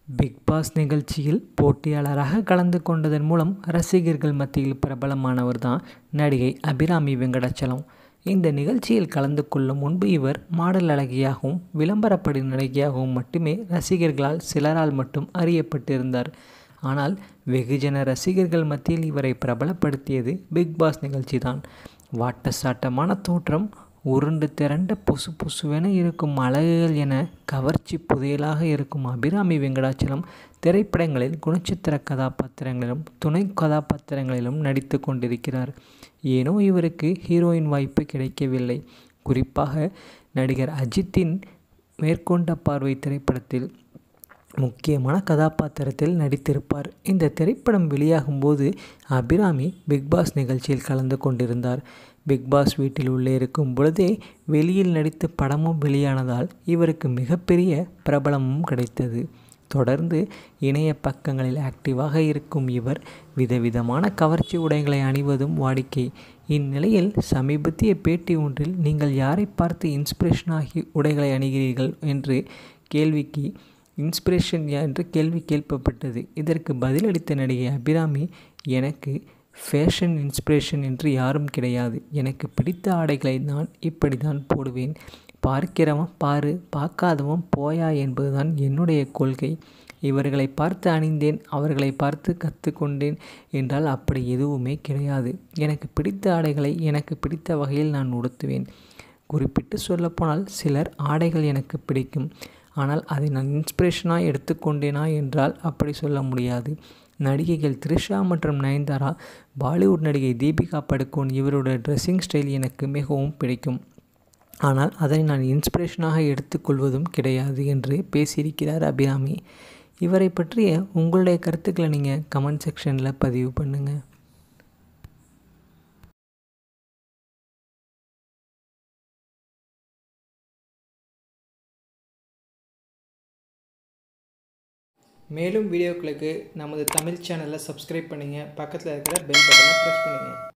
big pass நிகழ்ச்சியில் போட்டியாளராக கலந்து கொண்டதன் மூலம் ரசிகர்கள் மத்தியில் பிரபலமானவர் தான் நடிகை அபிராமி வெங்கடாச்சலம் இந்த நிகழ்ச்சியில் கலந்து கொள்ளும் முன்பு இவர் மாடல் அழகியாகவும் விளம்பரப்படி நடிகையாகவும் மட்டுமே ரசிகர்களால் சிலரால் மட்டும் அறியப்பட்டிருந்தார் ஆனால் வெகுஜன ரசிகர்கள் மத்தியில் இவரை பிரபலப்படுத்தியது பிக் பாஸ் நிகழ்ச்சி தான் வாட்டசாட்டமான தோற்றம் உருண்டு திரண்ட பொசு பொசுவென இருக்கும் அழகுகள் என கவர்ச்சி புதையலாக இருக்கும் அபிராமி வெங்கடாச்சலம் திரைப்படங்களில் குணச்சித்திர கதாபாத்திரங்களிலும் துணை கதாபாத்திரங்களிலும் நடித்து கொண்டிருக்கிறார் ஏனோ இவருக்கு ஹீரோயின் வாய்ப்பு கிடைக்கவில்லை குறிப்பாக நடிகர் அஜித்தின் மேற்கொண்ட பார்வை திரைப்படத்தில் முக்கியமான கதாபாத்திரத்தில் நடித்திருப்பார் இந்த திரைப்படம் வெளியாகும்போது அபிராமி பிக்பாஸ் நிகழ்ச்சியில் கலந்து கொண்டிருந்தார் பிக்பாஸ் வீட்டில் உள்ளே இருக்கும் பொழுதே வெளியில் நடித்து படமும் வெளியானதால் இவருக்கு மிகப்பெரிய பிரபலமும் கிடைத்தது தொடர்ந்து இணைய பக்கங்களில் ஆக்டிவாக இருக்கும் இவர் விதவிதமான கவர்ச்சி உடைகளை அணிவதும் வாடிக்கை இந்நிலையில் சமீபத்திய பேட்டி ஒன்றில் நீங்கள் யாரை பார்த்து இன்ஸ்பிரேஷனாகி உடைகளை அணிகிறீர்கள் என்று கேள்விக்கு இன்ஸ்பிரேஷன் என்று கேள்வி கேட்கப்பட்டது இதற்கு பதிலளித்த நடிகை அபிராமி எனக்கு ஃபேஷன் இன்ஸ்பிரேஷன் என்று யாரும் கிடையாது எனக்கு பிடித்த ஆடைகளை நான் இப்படி தான் போடுவேன் பார்க்கிறவன் பாரு பார்க்காதவன் போயா என்பதுதான் என்னுடைய கொள்கை இவர்களை பார்த்து அணிந்தேன் அவர்களை பார்த்து கற்றுக்கொண்டேன் என்றால் அப்படி எதுவுமே கிடையாது எனக்கு பிடித்த ஆடைகளை எனக்கு பிடித்த வகையில் நான் உடுத்துவேன் குறிப்பிட்டு சொல்லப்போனால் சிலர் ஆடைகள் எனக்கு பிடிக்கும் ஆனால் அதை நான் இன்ஸ்பிரேஷனாக எடுத்துக்கொண்டேனா என்றால் அப்படி சொல்ல முடியாது நடிகைகள் த்ரிஷா மற்றும் நயன்தாரா பாலிவுட் நடிகை தீபிகா படுகோன் இவரோட ட்ரெஸ்ஸிங் ஸ்டைல் எனக்கு மிகவும் பிடிக்கும் ஆனால் அதை நான் இன்ஸ்பிரேஷனாக எடுத்துக்கொள்வதும் கிடையாது என்று பேசியிருக்கிறார் அபிராமி இவரை பற்றிய உங்களுடைய கருத்துக்களை நீங்கள் கமெண்ட் செக்ஷனில் பதிவு பண்ணுங்கள் மேலும் வீடியோக்களுக்கு நமது தமிழ் சேனலை சப்ஸ்கிரைப் பண்ணுங்கள் பக்கத்தில் இருக்கிற பெல் பட்டனை ப்ரெஸ் பண்ணுங்கள்